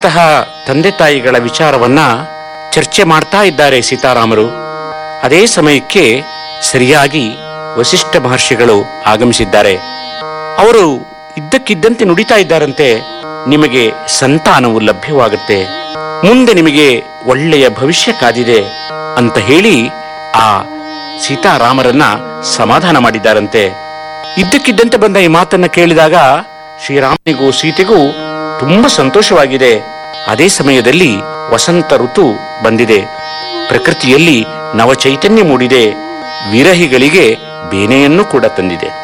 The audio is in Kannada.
ಅಂತಹ ತಂದೆ ತಾಯಿಗಳ ವಿಚಾರವನ್ನ ಚರ್ಚೆ ಮಾಡ್ತಾ ಇದ್ದಾರೆ ಸೀತಾರಾಮರು ಅದೇ ಸಮಯಕ್ಕೆ ಸರಿಯಾಗಿ ವಸಿಷ್ಠ ಮಹರ್ಷಿಗಳು ಆಗಮಿಸಿದ್ದಾರೆ ಅವರು ಇದ್ದಕ್ಕಿದ್ದಂತೆ ನುಡಿತಾ ಇದ್ದಾರಂತೆ ನಿಮಗೆ ಸಂತಾನವು ಲಭ್ಯವಾಗುತ್ತೆ ಮುಂದೆ ನಿಮಗೆ ಒಳ್ಳೆಯ ಭವಿಷ್ಯ ಕಾದಿದೆ ಅಂತ ಹೇಳಿ ಆ ಸೀತಾರಾಮರನ್ನ ಸಮಾಧಾನ ಮಾಡಿದ್ದಾರಂತೆ ಇದ್ದಕ್ಕಿದ್ದಂತೆ ಬಂದ ಈ ಮಾತನ್ನ ಕೇಳಿದಾಗ ಶ್ರೀರಾಮನಿಗೂ ಸೀತೆಗೂ ತುಂಬಾ ಸಂತೋಷವಾಗಿದೆ ಅದೇ ಸಮಯದಲ್ಲಿ ವಸಂತ ಋತು ಬಂದಿದೆ ಪ್ರಕೃತಿಯಲ್ಲಿ ನವಚೈತನ್ಯ ಮೂಡಿದೆ ವಿರಹಿಗಳಿಗೆ ಬೇನೆಯನ್ನು ಕೂಡ ತಂದಿದೆ